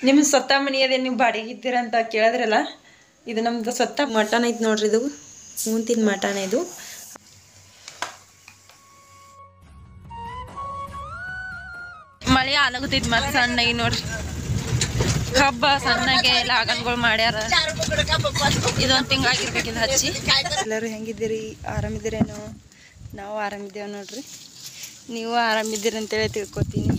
ನಿಮ್ಮ ಸ್ವತ್ತ ಮನಿ ಅದೇ ನೀವು ಬಾಡಿಗೆ ಇದ್ದೀರಾ ಅಂತ ಕೇಳಿದ್ರಲ್ಲ ಇದು ನಮ್ದು ಸ್ವತ್ತ ಮಟನ್ ಐತಿ ನೋಡ್ರಿ ಇದು ಮುಂತಿನ ಮಟನ್ ಇದು ಮಳೆ ಆಲಾಗುತ್ತೈತಿ ಮತ್ತೆ ಸಣ್ಣಗೆ ನೋಡ್ರಿ ಕಬ್ಬ ಸಣ್ಣಗೆ ಲಾಗನ್ಗಳು ಮಾಡ್ಯಾರ ಇದೊಂದು ತಿಂಗಳಾಗಿರ್ಬೇಕಿದು ಹಚ್ಚಿ ಎಲ್ಲರೂ ಹೆಂಗಿದ್ದೀರಿ ಆರಾಮಿದ್ದೀರೇನೋ ನಾವು ಆರಾಮಿದ್ದೇವೆ ನೋಡ್ರಿ ನೀವು ಆರಾಮಿದ್ದೀರಿ ಅಂತೇಳಿ ತಿಳ್ಕೊತೀನಿ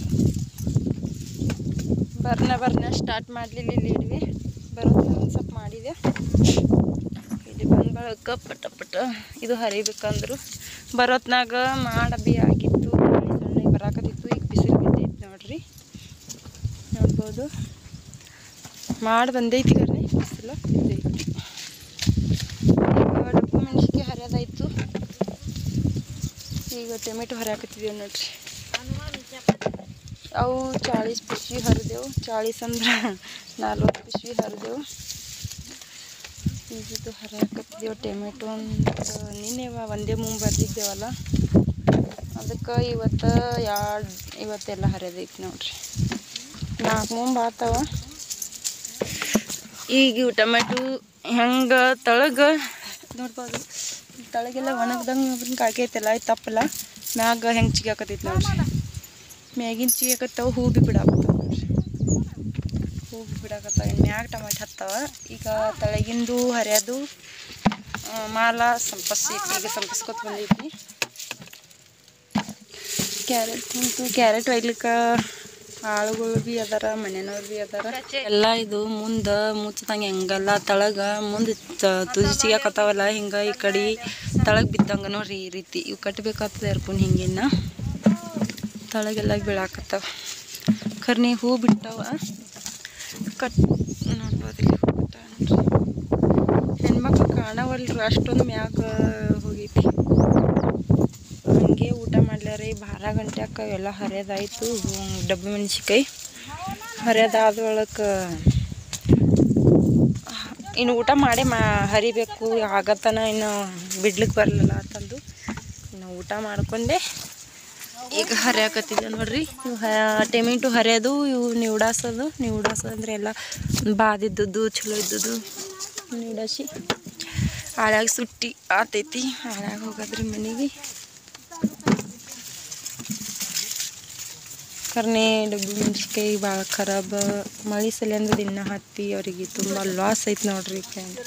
ಬರ್ನ ಬರ್ನ ಸ್ಟಾರ್ಟ್ ಮಾಡಲಿಲ್ಲ ಇಲ್ಲಿ ಇಡ್ವಿ ಬರೋದು ಒಂದು ಸ್ವಲ್ಪ ಮಾಡಿದೆ ಇಲ್ಲಿ ಬಂದ ಬಳಕ ಪಟ ಪಟ ಇದು ಹರಿಬೇಕಂದ್ರು ಬರೋತ್ನಾಗ ಮಾಡ ಬಿ ಆಗಿತ್ತು ಮಳೆ ಸಣ್ಣಗೆ ಬರಾಕತ್ತಿತ್ತು ಈಗ ಬಿಸಿಲು ಬಿದ್ದೈತಿ ನೋಡ್ರಿ ನೋಡ್ಬೋದು ಮಾಡಿ ಬಂದೈತಿ ಕರ್ರಿ ಬಿಸಿಲು ಬಿದ್ದೈತಿ ಈಗ ಡಬ್ಬು ಮೆಣಸಿಗೆ ಹರಿಯೋದಾಯ್ತು ಈಗ ಟೊಮೆಟೊ ಹರಿಯಾಕತ್ತಿದ್ದೇವೆ ನೋಡ್ರಿ ಅವು ಚಾಳೀಸ್ ಪಿಶ್ವಿ ಹರಿದೆವು ಚಾಳೀಸ್ ಅಂದ್ರೆ ನಲ್ವತ್ತು ಪಿಶ್ವಿ ಹರಿದೆವು ಈಗಿದು ಹರಿಯಾಕತ್ತಿದ್ದೇವೆ ಟೊಮೆಟೊ ಅಂತ ನಿನ್ನೆ ವ- ಒಂದೇ ಮುಂಗ್ ಬರ್ದಿದ್ದೇವಲ್ಲ ಅದಕ್ಕೆ ಇವತ್ತು ಎರಡು ಇವತ್ತೆಲ್ಲ ಹರಿಯೋದೈತಿ ನೋಡ್ರಿ ನಾಲ್ಕು ಮುಂಬ್ ಆತವ ಈಗ ಇವು ಟೊಮೆಟೊ ಹೆಂಗೆ ತಳಗ ನೋಡ್ಬೋದು ತಳಗೆಲ್ಲ ಒಣಗ್ದಂಗೆ ಕಾಕೈತಲ್ಲ ಇದು ತಪ್ಪಲ್ಲ ಮ್ಯಾಗ ಹೆಂಗೆ ಚಿಗಾಕತೈತಿ ನೋಡ್ರಿ ಮ್ಯಾಗಿನ ಚಿಗಾಕತ್ತಾವ ಹೂ ಬಿ ಬಿಡಾಕತ್ತಾವ ನೋಡ್ರಿ ಹೂ ಬಿ ಬಿಡಾಕತ್ತಾವ ಇನ್ನು ಮ್ಯಾಗ ಟಮಾಟೆ ಹತ್ತಾವ ಈಗ ತಳಗಿಂದು ಹರಿಯೋದು ಆ, ಮಾಲ ಸಂಪಸ್ಸಿ ಈಗ ಸಂಪಸ್ಕೊತ ಬಂದೈತಿ ಕ್ಯಾರೆಟ್ ಉಂಟು ಕ್ಯಾರೆಟ್ ಒಯ್ಲಿಕ್ಕೆ ಆಳುಗಳು ಭೀ ಅದಾರ ಮನೆಯವ್ರು ಭೀ ಅದಾರ ಎಲ್ಲ ಇದು ಮುಂದೆ ಮುಚ್ಚದಂಗೆ ಹೆಂಗಲ್ಲ ತಳಗ ಮುಂದೆ ತುದಿ ಸಿಗಾಕತ್ತಾವಲ್ಲ ಹಿಂಗೆ ಈ ಕಡೆ ತಳಗ್ ಬಿದ್ದಂಗೆ ನೋಡ್ರಿ ಈ ರೀತಿ ಇವು ಕಟ್ಟಬೇಕಾಗ್ತದೆ ಎರ್ಕೊಂಡು ಹಿಂಗಿನ್ನ ತಳಗೆಲ್ಲ ಬೀಳಾಕತ್ತಾವ ಕರ್ನಿ ಹೂ ಬಿಟ್ಟಾವ ಕಟ್ ನೋಡ್ಬೋದು ಇಲ್ಲಿ ಹೂ ಬಿಟ್ಟಾವ ನೋಡ್ರಿ ಹೆಣ್ಮಕ್ಳು ಕಾಣವಲ್ರಿ ಅಷ್ಟೊಂದು ಮ್ಯಾಗ ಹೋಗೈತಿ ಹಂಗೆ ಊಟ ಮಾಡ್ಲಾರಿ ಬಾರ ಗಂಟ್ಯಾಕ ಎಲ್ಲ ಹರಿಯೋದಾಯ್ತು ಡಬ್ಬಿ ಮೆಣಸಿಕಾಯಿ ಹರಿಯೋದಾದ ಒಳಗೆ ಇನ್ನು ಊಟ ಮಾಡೇ ಮಾ ಹರಿಬೇಕು ಆಗತ್ತನ ಇನ್ನು ಬಿಡ್ಲಿಕ್ಕೆ ಬರಲಿಲ್ಲ ಅಂತಂದು ಇನ್ನು ಊಟ ಮಾಡ್ಕೊಂಡೆ ಈಗ ಹರಿಯಾಕತ್ತಿದ್ದೆ ನೋಡ್ರಿ ಇವು ಹ ಟೊಮೆಟೊ ಹರಿಯೋದು ಇವು ನಿವ್ಡಾಸೋದು ನಿವ್ಡಾಸೋದು ಅಂದ್ರೆ ಎಲ್ಲ ಬಾದಿದ್ದದ್ದು ಚಲೋ ಇದ್ದದ್ದು ನಿವ್ಡಾಸಿ ಹಾಳಾಗಿ ಸುಟ್ಟಿ ಆತೈತಿ ಹಾಳಾಗಿ ಹೋಗೋದ್ರಿ ಮನೆಗೆ ಕರ್ನೆ ಡಬ್ಬಿ ಮೆಣಸಿನ್ಕಾಯಿ ಭಾಳ ಖರಾಬ ಮಳೆ ಸಲಿಂದ ದಿನ ಹತ್ತಿ ಅವರಿಗೆ ತುಂಬ ಲಾಸ್ ಐತಿ ನೋಡ್ರಿ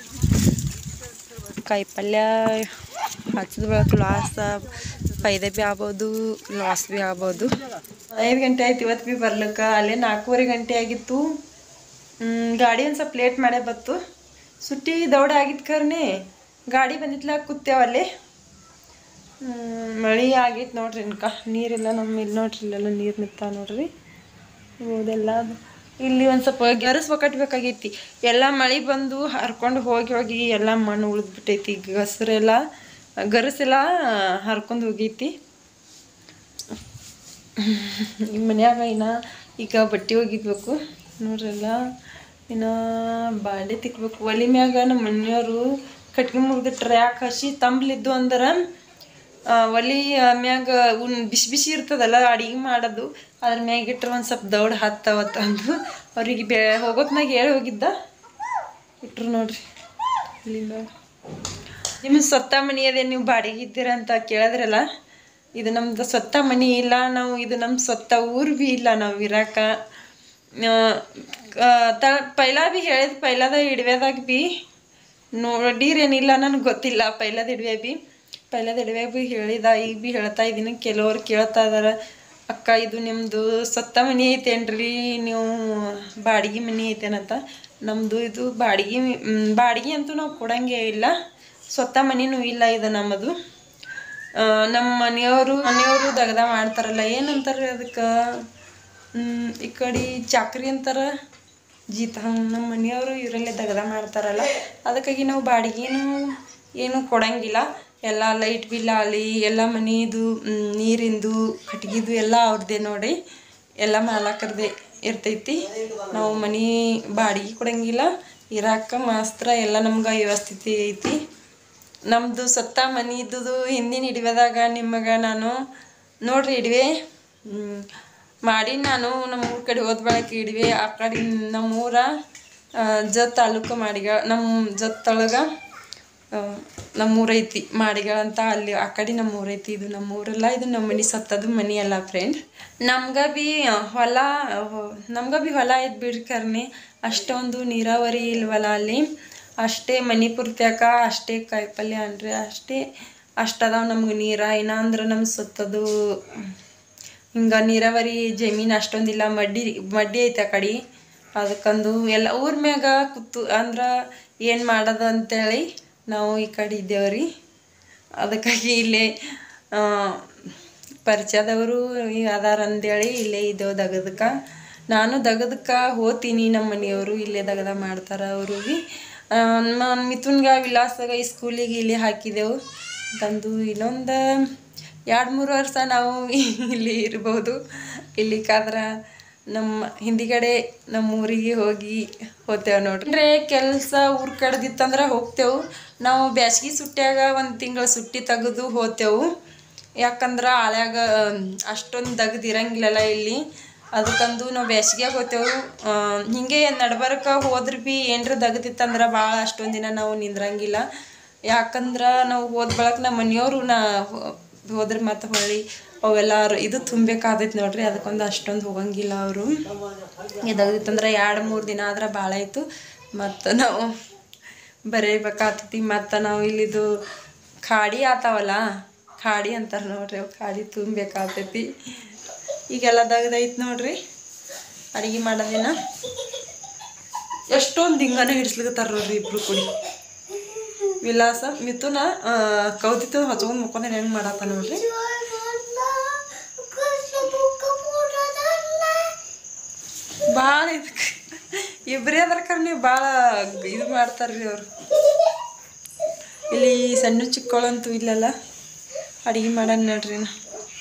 ಕಾಯಿ ಪಲ್ಯ ಹಚ್ಚಿದ ಬಳಕ ಲಾಸ್ ಫೈದೆ ಭೀ ಆಗ್ಬೋದು ಲಾಸ್ ಭೀ ಆಗ್ಬೋದು ಐದು ಗಂಟೆ ಆಯ್ತು ಇವತ್ತು ಭೀ ಬರ್ಲಿಕ್ಕೆ ಅಲ್ಲೇ ನಾಲ್ಕೂವರೆ ಗಂಟೆ ಆಗಿತ್ತು ಹ್ಮ್, ಗಾಡಿ ಒಂದು ಸ್ವಲ್ಪ ಲೇಟ್ ಮಾಡೇ ಬತ್ತು ಸುಟ್ಟಿ ದೌಡ ಆಗಿತ್ತು ಕರ್ನೆ ಗಾಡಿ ಬಂದಿತ್ಲ ಕೂತೇವ ಅಲ್ಲೇ ಹ್ಮ್, ಮಳೆ ಆಗೈತೆ ನೋಡ್ರಿ ಇನ್ಕ ನೀರೆಲ್ಲ ನಮ್ಮ ಇಲ್ಲಿ ನೋಡ್ರಿ ಇಲ್ಲೆಲ್ಲ ನೀರು ನಿಂತಾವ ನೋಡ್ರಿ ಹೌದೆಲ್ಲ ಅದು. ಇಲ್ಲಿ ಒಂದು ಸ್ವಲ್ಪ ಗೆರಸ್ ಕಟ್ಟಬೇಕಾಗೈತಿ ಎಲ್ಲ ಮಳೆ ಬಂದು ಹರ್ಕೊಂಡು ಹೋಗಿ ಹೋಗಿ ಎಲ್ಲ ಮಣ್ಣು ಉಳಿದ್ಬಿಟ್ಟೈತಿ ಗಸರೆಲ್ಲ ಗರಸೆಲ್ಲ ಹರ್ಕೊಂಡು ಹೋಗೈತಿ ನಿಮ್ಮ ಮನ್ಯಾಗ ಇನ್ನ ಈಗ ಬಟ್ಟೆ ಒಗಿಬೇಕು ನೋಡ್ರಲ್ಲ ಇನ್ನು ಬಾಂಡೆ ತಿಕ್ಬೇಕು ಒಲಿ ಮ್ಯಾಗ ನಮ್ಮ ಮನೆಯವರು ಕಟ್ಗೆ ಮುಗ್ದಿಟ್ರೆ ಯಾಕೆ ಹಸಿ ತಂಬ್ಲಿದ್ದು ಅಂದ್ರೆ ಆ, ಒಲಿ ಮ್ಯಾಗ ಉನ್ ಬಿಸಿ ಬಿಸಿ ಇರ್ತದಲ್ಲ ಅಡಿಗೆ ಮಾಡೋದು ಅದ್ರ ಮ್ಯಾಗ ಇಟ್ರೆ ಒಂದು ಸ್ವಲ್ಪ ದೌಡ್ ಹತ್ತವತ್ತಂದು ಅವ್ರಿಗೆ ಬೇ ಹೋಗೋತ್ನಾಗ ಹೇಳಿ ಹೋಗಿದ್ದ ಇಟ್ರು ನೋಡ್ರಿ ಇಲ್ಲಿ ಮ್ಯಾಗ ನಿಮ್ಮ ಸ್ವಂತ ಮನಿ ಅದೇ ನೀವು ಬಾಡಿಗೆ ಇದ್ದೀರಾ ಅಂತ ಕೇಳಿದ್ರಲ್ಲ ಇದು ನಮ್ದು ಸ್ವಂತ ಮನಿ ಇಲ್ಲ ನಾವು ಇದು ನಮ್ಮ ಸ್ವಂತ ಊರು ಭೀ ಇಲ್ಲ ನಾವು ಇರಾಕ ಆ, ಆ, ತ ಪೈಲಾ ಭೀ ಹೇಳಿದ ಪೈಲಾದ ಇಡ್ವೆದಾಗ ಭೀ ನೋಡಿರೇನಿಲ್ಲ ನನಗೆ ಗೊತ್ತಿಲ್ಲ ಪೈಲದ ಇಡ್ವೆ ಭೀ ಪೈಲದ ಇಡ್ವೆ ಭೀ ಹೇಳಿದ ಈಗ ಭೀ ಹೇಳ್ತಾ ಇದ್ದೀನಿ ಕೆಲವ್ರು ಕೇಳ್ತಾ ಇದಾರ ಅಕ್ಕ ಇದು ನಿಮ್ಮದು ಸ್ವಂತ ಮನಿ ಐತೇನ್ರಿ ನೀವು ಬಾಡಿಗೆ ಮನಿ ಐತೇನಂತ ನಮ್ಮದು ಇದು ಬಾಡಿಗೆ ಮ್, ಬಾಡಿಗೆ ಅಂತೂ ನಾವು ಕೊಡಂಗೇ ಇಲ್ಲ ಸ್ವಂತ ಮನಿನೂ ಇಲ್ಲ ಇದು ನಮ್ಮದು ಆ, ನಮ್ಮ ಮನೆಯವರು ಮನೆಯವರು ದಗದ ಮಾಡ್ತಾರಲ್ಲ ಏನಂತಾರೆ ಅದಕ್ಕೆ ಈ ಕಡೆ ಚಾಕ್ರಿ ಅಂತಾರ ಜೀತ ಹಂಗೆ ನಮ್ಮ ಮನೆಯವರು ಇವರಲ್ಲೇ ದಗದ ಮಾಡ್ತಾರಲ್ಲ ಅದಕ್ಕಾಗಿ ನಾವು ಬಾಡಿಗೆನೂ ಏನು ಕೊಡಂಗಿಲ್ಲ ಎಲ್ಲ ಲೈಟ್ ಬಿಲ್ ಆಗಲಿ ಎಲ್ಲ ಮನೆದು ನೀರಿಂದು ಕಟ್ಗಿದು ಎಲ್ಲ ಅವ್ರದ್ದೇ ನೋಡಿ ಎಲ್ಲ ಮಾಲಕರದೇ ಇರ್ತೈತಿ ನಾವು ಮನೆ ಬಾಡಿಗೆ ಕೊಡಂಗಿಲ್ಲ ಇರಾಕ ಮಾಸ್ತ್ರ ಎಲ್ಲ ನಮ್ಗೆ ವ್ಯವಸ್ಥಿತಿ ಐತಿ ನಮ್ಮದು ಸತ್ತ ಮನಿದು ಹಿಂದಿನ ಇಡುವೆದಾಗ ನಿಮಗೆ ನಾನು ನೋಡ್ರಿ ಇಡುವೆ ಮಾಡಿ ನಾನು ನಮ್ಮ ಊರ ಕಡೆ ಹೋದ ಬಳಕ ಇಡ್ವಿ ಆ ಕಡೆ ನಮ್ಮೂರ ಆ, ಜತ್ ತಾಲೂಕು ಮಾಡಿಗಳ ನಮ್ಮ ಜತ್ತೊಳಗ ನಮ್ಮೂರ ಐತಿ ಮಾಡಿಗಳ ಅಂತ ಅಲ್ಲಿ ಆ ಕಡೆ ನಮ್ಮೂರ ಐತಿ ಇದು ನಮ್ಮೂರಲ್ಲ ಇದು ನಮ್ಮ ಮನೆ ಸತ್ತದು ಮನೆ ಅಲ್ಲ ಫ್ರೆಂಡ್ ನಮ್ಗೆ ಬಿ ಹೊಲ ನಮ್ಗೆ ಬಿ ಹೊಲ ಐತೆ ಬಿಡ್ರಿ ಕರ್ನೆ ಅಷ್ಟೊಂದು ನೀರಾವರಿ ಇಲ್ವಲ್ಲ ಅಲ್ಲಿ ಅಷ್ಟೇ ಮನೆ ಪೂರ್ತ್ಯಾಕ ಅಷ್ಟೇ ಕಾಯಿಪಲ್ಯ ಅಂದ್ರೆ ಅಷ್ಟೇ ಅಷ್ಟದಾವ ನಮ್ಗೆ ನೀರ ಇನ್ನ ಅಂದ್ರೆ ನಮ್ಮ ಸುತ್ತದು ಹಿಂಗೆ ನೀರಾವರಿ ಜಮೀನು ಅಷ್ಟೊಂದಿಲ್ಲ ಮಡ್ಡಿ ಮಡ್ಡಿ ಐತೆ ಆ ಕಡೆ ಅದಕ್ಕಂದು ಎಲ್ಲ ಊರ ಮ್ಯಾಗ ಕೂತು ಅಂದ್ರೆ ಏನು ಮಾಡೋದು ಅಂತೇಳಿ ನಾವು ಈ ಕಡೆ ಇದ್ದೇವ್ರಿ ಅದಕ್ಕಾಗಿ ಇಲ್ಲೇ ಆ, ಪರಿಚಯದವರು ಅದಾರ ಅಂದೇಳಿ ಇಲ್ಲೇ ಇದ್ದೇವೆ ದಗದಕ್ಕೆ ನಾನು ದಗದಕ್ಕೆ ಹೋಗ್ತೀನಿ ನಮ್ಮ ಮನೆಯವರು ಇಲ್ಲೇ ದಗದ ಮಾಡ್ತಾರೆ ಅವರು ಭೀ ಮಿಥುನ್ಗ ವಿಲಾಸಗ ಈ ಸ್ಕೂಲಿಗೆ ಇಲ್ಲೇ ಹಾಕಿದೆವು ತಂದು ಇನ್ನೊಂದು ಎರಡು ಮೂರು ವರ್ಷ ನಾವು ಇಲ್ಲಿ ಇರ್ಬೋದು ಇಲ್ಲಿಗಾದ್ರೆ ನಮ್ಮ ಹಿಂದಿಗಡೆ ನಮ್ಮ ಊರಿಗೆ ಹೋಗಿ ಹೋಗ್ತೇವೆ ನೋಡ್ರಿ ಅಂದ್ರೆ ಕೆಲಸ ಊರ್ ಕಡ್ದಿತ್ತಂದ್ರೆ ಹೋಗ್ತೇವೆ ನಾವು ಬ್ಯಾಸ್ಗಿ ಸುಟ್ಟ್ಯಾಗ ಒಂದು ತಿಂಗಳು ಸುಟ್ಟಿ ತೆಗೆದು ಹೋಗ್ತೇವೆ ಯಾಕಂದ್ರೆ ಆಳ್ಯಾಗ ಅಷ್ಟೊಂದು ದಗದ್ ಇರಂಗಿಲ್ಲಲ್ಲ ಇಲ್ಲಿ ಅದಕ್ಕಂದು ನಾವು ಬ್ಯಾಸ್ಗ್ಯಾಗ ಹೋಗ್ತೇವೆ ಹಿಂಗೆ ನಡ್ಬರ್ಕ ಹೋದ್ರೆ ಭೀ ಏನರ ದಗದಿತ್ತಂದ್ರೆ ಭಾಳ ಅಷ್ಟೊಂದು ದಿನ ನಾವು ನಿಂದ್ರಂಗಿಲ್ಲ ಯಾಕಂದ್ರೆ ನಾವು ಹೋದ ಬಳಕ ನಮ್ಮ ಮನೆಯವರು ನಾ ಹೋ- ಹೋದ್ರೆ ಮತ್ತೆ ಹೊಳ್ಳಿ ಅವೆಲ್ಲ ರ- ಇದು ತುಂಬಬೇಕಾದೈತೆ ನೋಡ್ರಿ ಅದಕ್ಕೊಂದು ಅಷ್ಟೊಂದು ಹೋಗಂಗಿಲ್ಲ ಅವರು ಇದಾಗಿತ್ತಂದ್ರೆ ಎರಡು ಮೂರು ದಿನ ಆದ್ರೆ ಭಾಳ ಆಯಿತು ಮತ್ತು ನಾವು ಬರೀಬೇಕಾಗ್ತೈತಿ ಮತ್ತು ನಾವು ಇಲ್ಲಿದು ಖಾಡಿ ಆತಾವಲ್ಲ ಖಾಡಿ ಅಂತಾರೆ ನೋಡ್ರಿ ಅವು ಖಾಡಿ ತುಂಬಬೇಕಾಗ್ತೈತಿ ಈಗೆಲ್ಲ ದಗದೈತಿ ನೋಡ್ರಿ ಅಡುಗೆ ಮಾಡೋದಿನ ಎಷ್ಟೊಂದು ಹಿಂಗನ ಹಿಡಿಸ್ಲಿಕತ್ತಾರ ನೋಡ್ರಿ ಇಬ್ರು ಕೂಡಿ ವಿಲಾಸ ಮಿಥುನ ಕೌದಿತ್ತು ಹಚ್ಕೊಂಡ್ ಮುಕ್ಕೊಂಡ್ ಹೆಂಗ್ ಮಾಡತ್ತ ನೋಡ್ರಿ ಭಾಳ ಇದಕ್ಕೆ ಇಬ್ಬರೇ ಅದ್ರ ನೀವು ಭಾಳ ಇದು ಮಾಡ್ತಾರ್ರಿ ಅವ್ರು ಇಲ್ಲಿ ಸಣ್ಣ ಚಿಕ್ಕವಳಂತೂ ಇಲ್ಲಲ್ಲ ಅಡಿಗೆ ಮಾಡೋಣ ನೋಡ್ರಿ ನಾ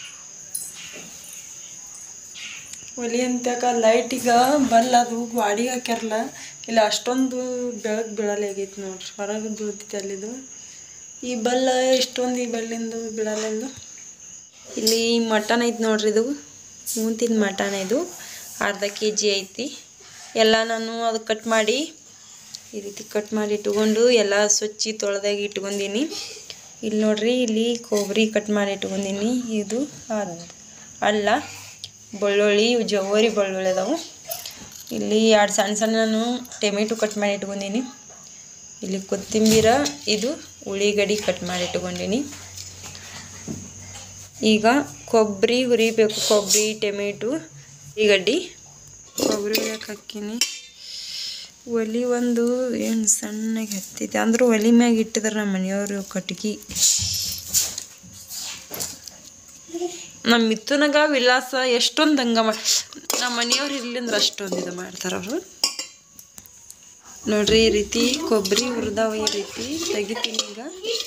ಒಲಿ ಅಂತ್ಯಾಕ ಲೈಟಿಗ ಬಲ್ ಅದು ಗಾಡಿಗೆ ಹಾಕ್ಯಾರಲ್ಲ ಇಲ್ಲ ಅಷ್ಟೊಂದು ಬೆಳಕು ಬೀಳಲ್ಲ ಆಗೈತಿ ನೋಡ್ರಿ ಹೊರಗೆ ಬೀಳ್ತೈತೆ ಅಲ್ಲಿದು ಈ ಬಲ್ಲ ಇಷ್ಟೊಂದು ಈ ಬಲ್ಲಿಂದು ಬೀಳಲೆಂದು ಇಲ್ಲಿ ಮಟನ್ ಐತಿ ನೋಡ್ರಿ ಇದು ಮೂಂತಿನ ಮಟನ್ ಇದು ಅರ್ಧ ಕೆ ಜಿ ಐತಿ ಎಲ್ಲ ನಾನು ಅದು ಕಟ್ ಮಾಡಿ ಈ ರೀತಿ ಕಟ್ ಮಾಡಿ ಇಟ್ಕೊಂಡು ಎಲ್ಲ ಸ್ವಚ್ಛ ತೊಳೆದಾಗಿ ಇಟ್ಕೊಂಡೀನಿ ಇಲ್ಲಿ ನೋಡ್ರಿ ಇಲ್ಲಿ ಕೊಬ್ಬರಿ ಕಟ್ ಮಾಡಿ ಇಟ್ಕೊಂಡೀನಿ ಇದು ಅದ್- ಅಲ್ಲ ಬೆಳ್ಳುಳ್ಳಿ ಇವು ಜವಾರಿ ಬೆಳ್ಳುಳ್ಳಿ ಅದಾವು ಇಲ್ಲಿ ಎರಡು ಸಣ್ಣ ಸಣ್ಣನು ಟೊಮೆಟೊ ಕಟ್ ಮಾಡಿ ಇಟ್ಕೊಂಡೀನಿ ಇಲ್ಲಿ ಕೊತ್ತಂಬರಿ ಇದು ಉಳ್ಳಿಗಡ್ಡಿ ಕಟ್ ಮಾಡಿ ಇಟ್ಕೊಂಡೀನಿ ಈಗ ಕೊಬ್ಬರಿ ಹುರಿಬೇಕು ಕೊಬ್ಬರಿ ಟೊಮೆಟೊ ಉಳ್ಳಿಗಡ್ಡಿ ಕೊಬ್ಬರಿ ಹುರಿಯಕ್ಕೆ ಹಾಕೀನಿ ಒಲಿ ಒಂದು ಏನು ಸಣ್ಣಗೆ ಹತ್ತೈತೆ ಅಂದ್ರೂ ಒಲಿ ಮ್ಯಾಗ ಇಟ್ಟಿದಾರೆ ನಮ್ಮ ಮನೆಯವರು ಕಟ್ಗಿ ನಮ್ಮ ಮಿಥುನಗ ವಿಲಾಸ ಎಷ್ಟೊಂದು ಹಂಗ ಮಾಡಿ ನಮ್ಮ ಮನೆಯವ್ರು ಇರ್ಲಿಂದ್ರೆ ಅಷ್ಟೊಂದು ಇದು ಮಾಡ್ತಾರೆ ಅವರು ನೋಡ್ರಿ ಈ ರೀತಿ ಕೊಬ್ಬರಿ ಹುರಿದಾವ ಈ ರೀತಿ ತೆಗಿತೀನಿ ಈಗ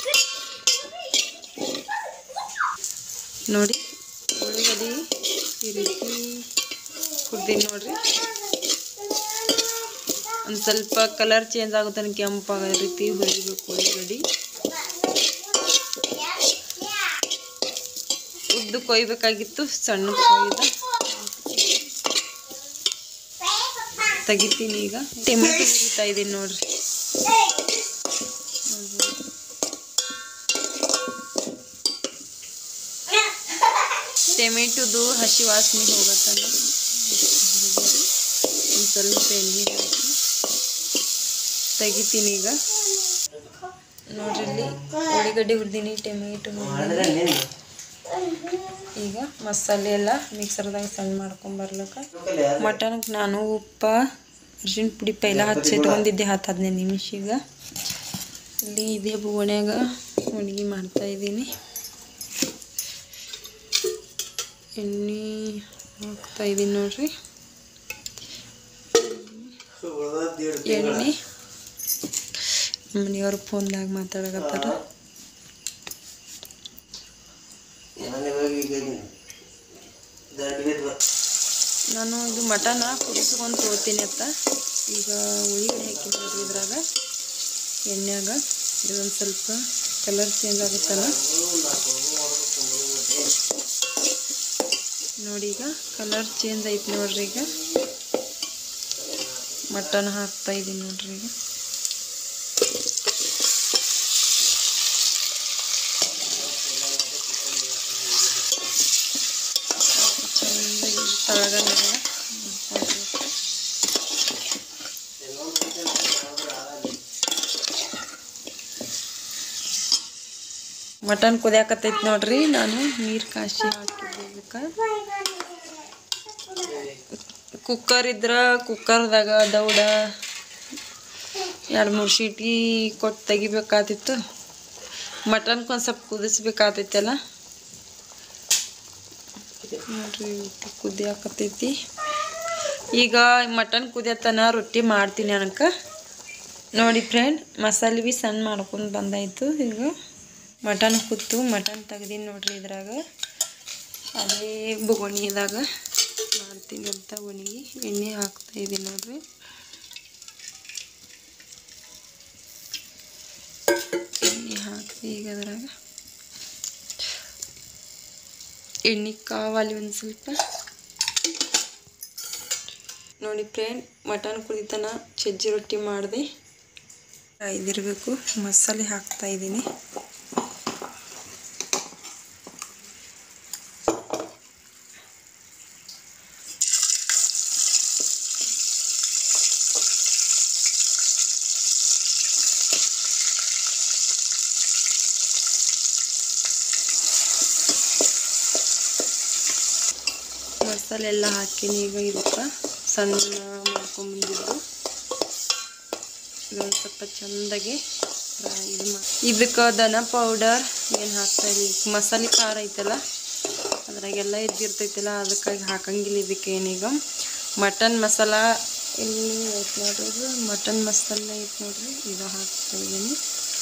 ನೋಡಿ ಉಳ್ಳಾಗಡ್ಡಿ ಈ ರೀತಿ ಹುರಿದೀನಿ ನೋಡ್ರಿ ಒಂದು ಸ್ವಲ್ಪ ಕಲರ್ ಚೇಂಜ್ ಆಗೋ ತನಕ ಕೆಂಪಾಗೋ ರೀತಿ ಹುರಿಬೇಕು ಉಳ್ಳಾಗಡ್ಡಿ ಉದ್ದು ಕೊಯ್ಬೇಕಾಗಿತ್ತು ಸಣ್ಣ ಕೊಯ್ದ ತೆಗಿತೀನಿ ಈಗ ಟೊಮೆಟೊ ಹುರಿತಾ ಇದ್ದೀನಿ ನೋಡ್ರಿ ಟೊಮೆಟೊದು ಹಸಿ ವಾಸನೆ ಹೋಗತ್ತಲ್ಲ ಒಂದು ಸ್ವಲ್ಪ ಎಣ್ಣೆ ಹಾಕಿ ತೆಗಿತೀನಿ ಈಗ ನೋಡ್ರಿ ಇಲ್ಲಿ ಉಳ್ಳಿಗಡ್ಡೆ ಹುರಿದೀನಿ ಟೊಮೆಟೊ ಹುರಿದೀನಿ ಈಗ ಮಸಾಲೆ ಎಲ್ಲ ಮಿಕ್ಸರ್ದಾಗ ಸಣ್ಣ ಮಾಡ್ಕೊಂಬರ್ಲಕ್ಕ ಮಟನ್ಗೆ ನಾನು ಉಪ್ಪ ಅರ್ಶಿಣ ಪುಡಿ ಪೈಲ ಹಚ್ಚಿಟ್ಕೊಂಡಿದ್ದೆ ಹತ್ತು ಹದಿನೈದು ನಿಮಿಷ ಈಗ ಇಲ್ಲಿ ಇದೇ ಬೋಣ್ಯಾಗ ಅಡುಗೆ ಮಾಡ್ತಾ ಇದ್ದೀನಿ ಎಣ್ಣೆ ಹಾಕ್ತಾ ಇದ್ದೀನಿ ನೋಡ್ರಿ ಎಣ್ಣೆ ಮನೆಯವ್ರು ಫೋನ್ದಾಗ ಮಾತಾಡಕತ್ತಾರ ನಾನು ಇದು ಮಟನ ಕುದಿಸ್ಕೊಂಡು ತೊಗೋತೀನಿ ಅಂತ ಈಗ ಉಳ್ಳಿಗಡ್ಡೆ ಹಾಕಿ ನೋಡ್ರಿ ಇದ್ರಾಗ ಎಣ್ಣೆಯಾಗ ಇದೊಂದು ಸ್ವಲ್ಪ ಕಲರ್ ಚೇಂಜ್ ಆಗುತ್ತಲ್ಲ ನೋಡಿ ಈಗ ಕಲರ್ ಚೇಂಜ್ ಐತಿ ನೋಡ್ರಿ ಈಗ ಮಟನ್ ಹಾಕ್ತಾ ಇದೀನಿ ನೋಡ್ರಿ ಈಗ ಚಂದಾಗಿ ತಳಗನೆಲ್ಲ ಮಾಡ್ಕೊಳ್ಬೇಕು. ಮಟನ್ ಕುದಿಯಾಕತ್ತೈತಿ ನೋಡ್ರಿ ನಾನು ನೀರು ಕಾಶಿ ಹಾಕಿದ್ದೆ ಇದಕ್ಕೆ ಕುಕ್ಕರ್ ಇದ್ರ ಕುಕ್ಕರ್ದಾಗ ದೌಡ ಎರಡು ಮೂರು ಶೀಟಿ ಕೊಟ್ಟು ತೆಗಿಬೇಕಾತಿತ್ತು ಮಟನ್ಗೆ ಒಂದು ಸ್ವಲ್ಪ ಕುದಿಸ್ಬೇಕಾತೈತಲ್ಲ ನೋಡ್ರಿ ಕುದಿಯಾಕತ್ತೈತಿ ಈಗ ಮಟನ್ ಕುದಿಯತನ ರೊಟ್ಟಿ ಮಾಡ್ತೀನಿ ಅನಕ ನೋಡಿ ಫ್ರೆಂಡ್ ಮಸಾಲೆ ಬಿ ಸಣ್ಣ ಮಾಡ್ಕೊಂಡು ಬಂದಾಯ್ತು ಈಗ ಮಟನ್ ಕುತ್ತು ಮಟನ್ ತೆಗ್ದೀನಿ ನೋಡ್ರಿ ಇದ್ರಾಗ ಅದೇ ಬೊಗಣಿದಾಗ ಮಾಡ್ತೀನಿ ಅಂತ ಒಣಗಿ ಎಣ್ಣೆ ಹಾಕ್ತಾ ಇದೀನಿ ನೋಡ್ರಿ ಎಣ್ಣೆ ಹಾಕ್ತಿ ಈಗ ಅದ್ರಾಗ ಎಣ್ಣೆ ಕಾవాలి ಒಂದು ಸ್ವಲ್ಪ ನೋಡಿ ಫ್ರೆಂಡ್ ಮಟನ್ ಕುದಿತನ ಸಜ್ಜಿ ರೊಟ್ಟಿ ಮಾಡಿದೆ ಇದಿರಬೇಕು ಮಸಾಲೆ ಹಾಕ್ತಾ ಇದ್ದೀನಿ ಮಸಾಲೆ ಎಲ್ಲ ಹಾಕಿನಿ ಈಗ ಇದಕ್ಕೆ ಸಣ್ಣ ಮಾಡ್ಕೊಂಬಂದಿದ್ದು ಇದೊಂದು ಸ್ವಲ್ಪ ಚೆಂದಾಗಿ ಫ್ರೈ ಇದು ಮಾ ಇದಕ್ಕೆ ದನ ಪೌಡರ್ ಏನು ಹಾಕ್ತಾ ಇಲ್ಲ ಮಸಾಲೆ ಖಾರ ಐತಲ್ಲ ಅದ್ರಾಗೆಲ್ಲ ಇದ್ದಿರ್ತೈತಲ್ಲ ಅದಕ್ಕಾಗಿ ಹಾಕಂಗಿಲ್ಲ ಇದಕ್ಕೆ ಏನೀಗ ಮಟನ್ ಮಸಾಲ ಇಲ್ಲಿ ಐತೆ ನೋಡ್ರಿ ಮಟನ್ ಮಸಾಲ ಐತೆ ನೋಡ್ರಿ ಇದು ಹಾಕ್ತಾ ಇದ್ದೀನಿ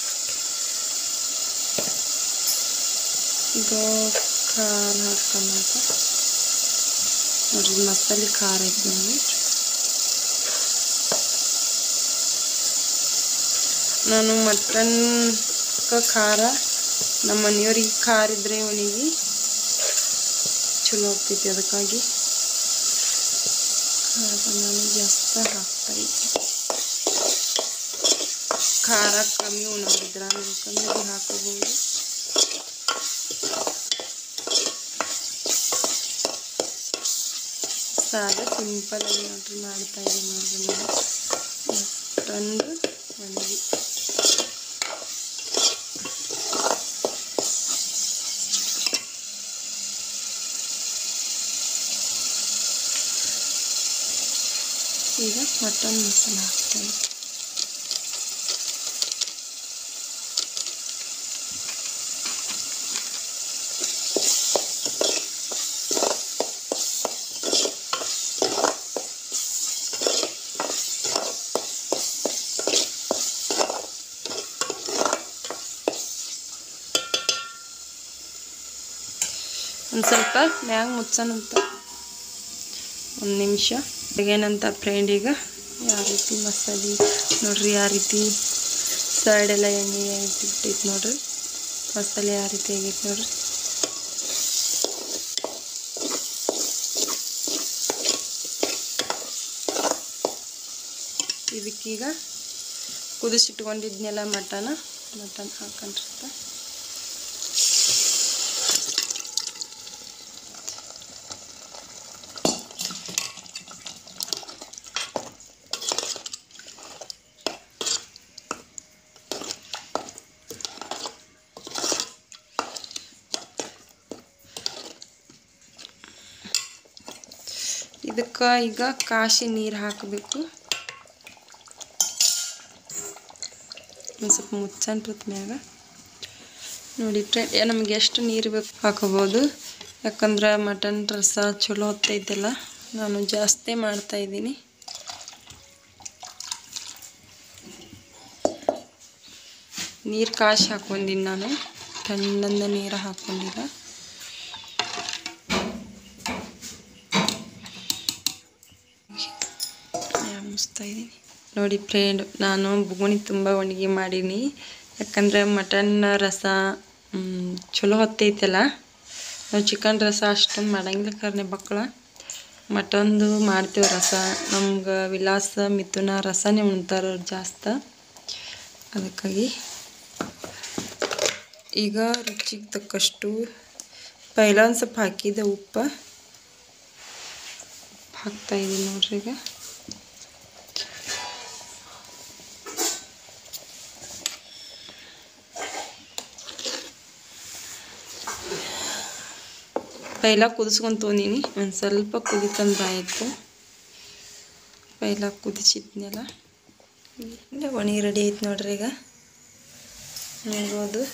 ಈಗ ಖಾರ ಹಾಕೊಂಬ ನೋಡ್ರಿ ಮಸಾಲೆ ಖಾರ ಐತೆ ನೋಡಿ ನಾನು ಮಟನ್ ಖಾರ ನಮ್ಮ ಮನೆಯವ್ರಿಗೆ ಖಾರ ಇದ್ರೆ ಅವನಿಗೆ ಚಲೋ ಆಗ್ತೈತಿ ಅದಕ್ಕಾಗಿ ಖಾರ ನಾನು ಜಾಸ್ತಿ ಹಾಕ್ತಾ ಇದ್ದೆ ಖಾರ ಕಮ್ಮಿ ಉಣೋದಿದ್ರ ನಾವು ಕಮ್ಮಿ ಹಾಕೋಬಹುದು ಸಾದ ಸಿಂಪಲ್ ಆಗಿ ನೋಡ್ರಿ ಮಾಡ್ತಾ ಇದ್ದೀನಿ ನೋಡ್ರಿ ನಾನು ಮಟನ್ದು ಒಣಗಿ ಈಗ ಮಟನ್ ಮಸಾಲ ಹಾಕ್ತೇನೆ ಒಂದು ಸ್ವಲ್ಪ ಮ್ಯಾಗ ಮುಚ್ಚನಂತ ಒಂದು ನಿಮಿಷ ಏನಂತ ಫ್ರೆಂಡ್ ಈಗ ಯಾವ ರೀತಿ ಮಸಾಲೆ ನೋಡ್ರಿ ಯಾವ ರೀತಿ ಸೈಡ್ ಎಲ್ಲ ಎಣ್ಣೆ ಬಿಟ್ಟೈತೆ ನೋಡ್ರಿ ಮಸಾಲೆ ಯಾವ ರೀತಿ ಆಗೈತೆ ನೋಡ್ರಿ ಇದಕ್ಕೀಗ ಕುದಿಸಿಟ್ಕೊಂಡಿದ್ನೆಲ್ಲ ಮಟನ ಮಟನ್ ಹಾಕೊಂಡ್ರಿರ್ತ ಇದಕ್ಕೆ ಈಗ ಕಾಶಿ ನೀರು ಹಾಕಬೇಕು ಒಂದು ಸ್ವಲ್ಪ ಮುಚ್ಚಂಟ್ರತ್ ಮ್ಯಾಗ ನೋಡಿ ಫ್ರೆಂಡ್ ನಮ್ಗೆ ಎಷ್ಟು ನೀರು ಬೇಕು ಹಾಕೋಬೋದು ಯಾಕಂದ್ರೆ ಮಟನ್ ರಸ ಚಲೋ ಹೊತ್ತೈತಲ್ಲ ನಾನು ಜಾಸ್ತಿ ಮಾಡ್ತಾ ಇದ್ದೀನಿ ನೀರು ಕಾಶಿ ಹಾಕೊಂಡಿನಿ ನಾನು ತಣ್ಣಂದ ನೀರು ಹಾಕೊಂಡಿಲ್ಲ ಮುಸ್ತಾ ಇದ್ದೀನಿ ನೋಡಿ ಫ್ರೆಂಡ್ ನಾನು ಬುಗುಣಿ ತುಂಬ ಒಣಗಿ ಮಾಡೀನಿ ಯಾಕಂದ್ರೆ ಮಟನ್ ರಸ ಮ್, ಚಲೋ ಹೊತ್ತೈತಲ್ಲ ನಾವು ಚಿಕನ್ ರಸ ಅಷ್ಟೊಂದು ಮಾಡಂಗಿಲ್ಲ ಕರ್ನೆ ಮಕ್ಕಳ ಮಟನ್ದು ಮಾಡ್ತೇವೆ ರಸ ನಮ್ಗೆ ವಿಲಾಸ ಮಿಥುನ ರಸನೇ ಉಣ್ತಾರೆ ಅವ್ರು ಜಾಸ್ತ ಅದಕ್ಕಾಗಿ ಈಗ ರುಚಿಗೆ ತಕ್ಕಷ್ಟು ಪೈಲ ಒಂದು ಸ್ವಲ್ಪ ಹಾಕಿದೆ ಉಪ್ಪು ಹಾಕ್ತಾ ಇದ್ದೀನಿ ನೋಡ್ರಿ ಈಗ ಪೈಲ ಕುದಿಸ್ಕೊಂಡು ತೊಗೊಂಡೀನಿ ಒಂದು ಸ್ವಲ್ಪ ಕುದಿತಂದ್ರೆ ಆಯಿತು ಪೈಲ ಕುದಿಸಿದ್ನೆಲ್ಲ ಇಲ್ಲ ಒಣಗಿ ರೆಡಿ ಐತೆ ನೋಡ್ರಿ ಈಗ ನೋಡ್ಬೋದು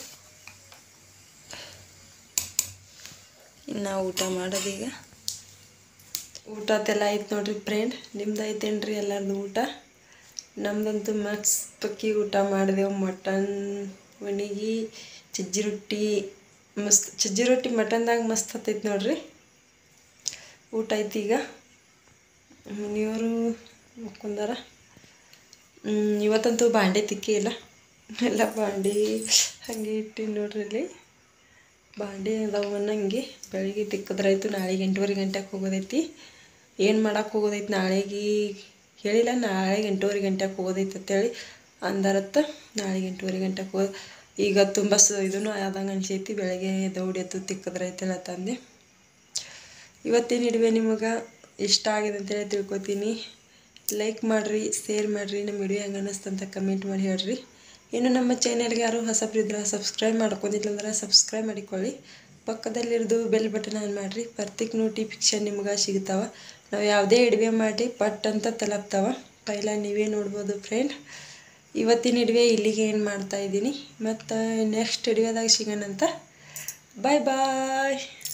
ಇನ್ನು ಊಟ ಮಾಡೋದೀಗ ಊಟದೆಲ್ಲ ಐತೆ ನೋಡ್ರಿ ಫ್ರೆಂಡ್ ನಿಮ್ದು ಐತೇನ್ರಿ ಎಲ್ಲರದು ಊಟ ನಮ್ದಂತೂ ಮಸ್ತ್ ಊಟ ಮಾಡಿದೆವು ಮಟನ್ ಒಣಗಿ ಸಜ್ಜಿ ರೊಟ್ಟಿ ಮಸ್ತ್ ಸಜ್ಜಿ ರೊಟ್ಟಿ ಮಟನ್ದಾಗ ಮಸ್ತ್ ಹತ್ತೈತೆ ನೋಡ್ರಿ ಊಟ ಐತಿ ಈಗ ಮನೆಯವರು ಮಕ್ಕೊಂದಾರ ಹ್ಮ್, ಇವತ್ತಂತೂ ಬಾಂಡೆ ತಿಕ್ಕಿ ಇಲ್ಲ ಎಲ್ಲ ಬಾಂಡೆ ಹಾಗೆ ಇಟ್ಟಿನಿ ನೋಡ್ರಿ ಇಲ್ಲಿ ಬಾಂಡೆ ಅದಾವ ಅನ್ನಂಗೆ ಬೆಳಿಗ್ಗೆ ತಿಕ್ಕದ್ರಾಯ್ತು ನಾಳೆಗೆ ಎಂಟೂವರೆ ಗಂಟೆಗೆ ಹೋಗೋದೈತಿ ಏನು ಮಾಡಕ್ಕೆ ಹೋಗೋದೈತಿ ನಾಳೆಗೆ ಹೇಳಿಲ್ಲ ನಾಳೆಗೆ ಎಂಟೂವರೆ ಗಂಟೆಗೆ ಹೋಗೋದೈತಿ ಅಂತೇಳಿ ಅಂದಾರತ್ತ ನಾಳೆಗೆ ಎಂಟೂವರೆ ಗಂಟೆಗೆ ಹೋಗೋದು ಈಗ ತುಂಬ ಸ ಇದೂ ಆದಂಗೆ ಅನ್ಸೈತಿ ಬೆಳಗ್ಗೆ ದೌಡಿ ಎತ್ತು ತಿಕ್ಕದ್ರೈತಲ್ಲ ತಂದೆ ಇವತ್ತಿನ ಹಿಡುವೆ ನಿಮಗೆ ಇಷ್ಟ ಆಗಿದೆ ಅಂತೇಳಿ ತಿಳ್ಕೊತೀನಿ ಲೈಕ್ ಮಾಡಿರಿ ಶೇರ್ ಮಾಡಿರಿ ನಮ್ಮ ವಿಡಿಯೋ ಹೆಂಗೆ ಅನ್ನಿಸ್ತು ಅಂತ ಕಮೆಂಟ್ ಮಾಡಿ ಹೇಳ್ರಿ ಇನ್ನು ನಮ್ಮ ಚಾನೆಲ್ಗೆ ಯಾರು ಹೊಸಬ್ರಿದ್ರೆ ಸಬ್ಸ್ಕ್ರೈಬ್ ಮಾಡ್ಕೊಂಡಿಲ್ಲ ಅಂದ್ರೆ ಸಬ್ಸ್ಕ್ರೈಬ್ ಮಾಡಿಕೊಳ್ಳಿ ಪಕ್ಕದಲ್ಲಿರೋದು ಬೆಲ್ ಬಟನ್ ಆನ್ ಮಾಡಿರಿ ಪ್ರತ್ಯೇಕ ನೋಟಿಫಿಕೇಶನ್ ನಿಮ್ಗೆ ಸಿಗ್ತಾವ ನಾವು ಯಾವುದೇ ಇಡುವೆ ಮಾಡಿ ಪಟ್ ಅಂತ ತಲುಪ್ತಾವ ಪೈಲ ನೀವೇ ನೋಡ್ಬೋದು ಫ್ರೆಂಡ್ ಇವತ್ತಿನ ಇಡುವೆ ಇಲ್ಲಿಗೆ ಏನು ಮಾಡ್ತಾ ಇದ್ದೀನಿ ಮತ್ತು ನೆಕ್ಸ್ಟ್ ಇಡುವೆದಾಗ ಸಿಗೋಣಂತ ಬಾಯ್ ಬಾಯ್